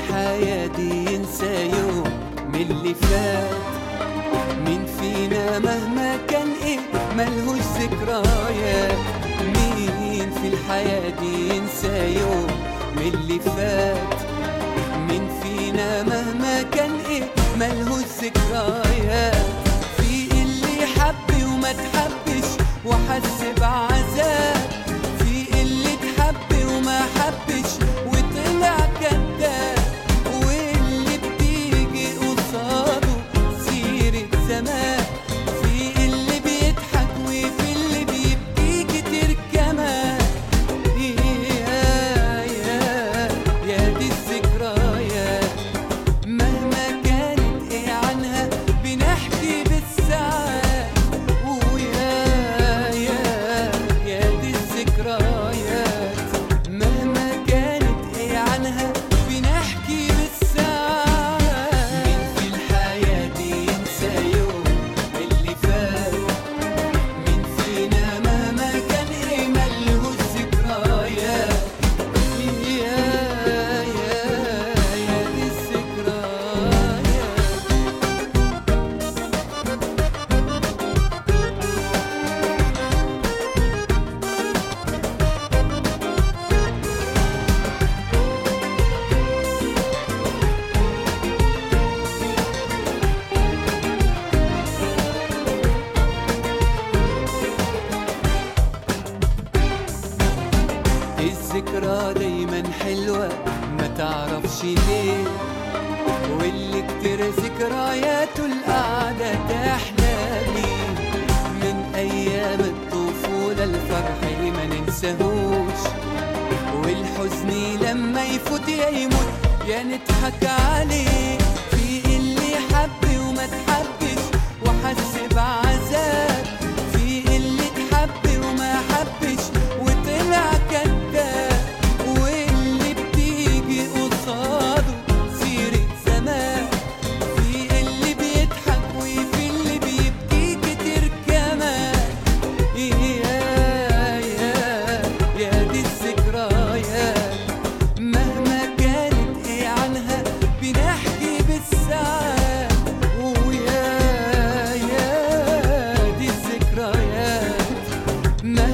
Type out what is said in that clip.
الحياة دي ينسى يوم من اللي فات مين فينا مهما كان ايه ملهوش ذكريات مين في الحياة دي ينسى يوم من اللي فات مين فينا مهما كان ايه ملهوش ذكريات في اللي حب وما تحبش وحس بعذاب في اللي تحب وما حبش وطلع كذاب واللي بتيجي قصاده سيرة زمان في اللي بيضحك وفي اللي بيبكي كتير كمان يا يا يا دي الذكريات مهما كانت ايه عنها بنحكي بالساعات ويا يا يا دي الذكريات مهما كانت ايه عنها بنحكي بالساعات مين في الحياة دي ينسى يوم اللي فات مين فينا مهما كان ايه ملهوش ذكريات يا يا يا دي الذكريات الذكرى دايما حلوة ما تعرفش ليه واللي كتير ذكرياته القعدة تحلى بيه من أيام الطفولة الفرح ما ننساهوش والحزن لما يفوت يا يموت يا نضحك عليه في اللي حب وما تحبش وحس بعذاب في اللي تحب وما حبش وطلع كذاب واللي بتيجي قصاده سيرة زمان في اللي بيضحك وفي اللي بيبكي كتير كمان يا يا يا دي الذكريات مهما كانت ايه عنها بنحكي بالساعات ويا يا دي الذكريات مهما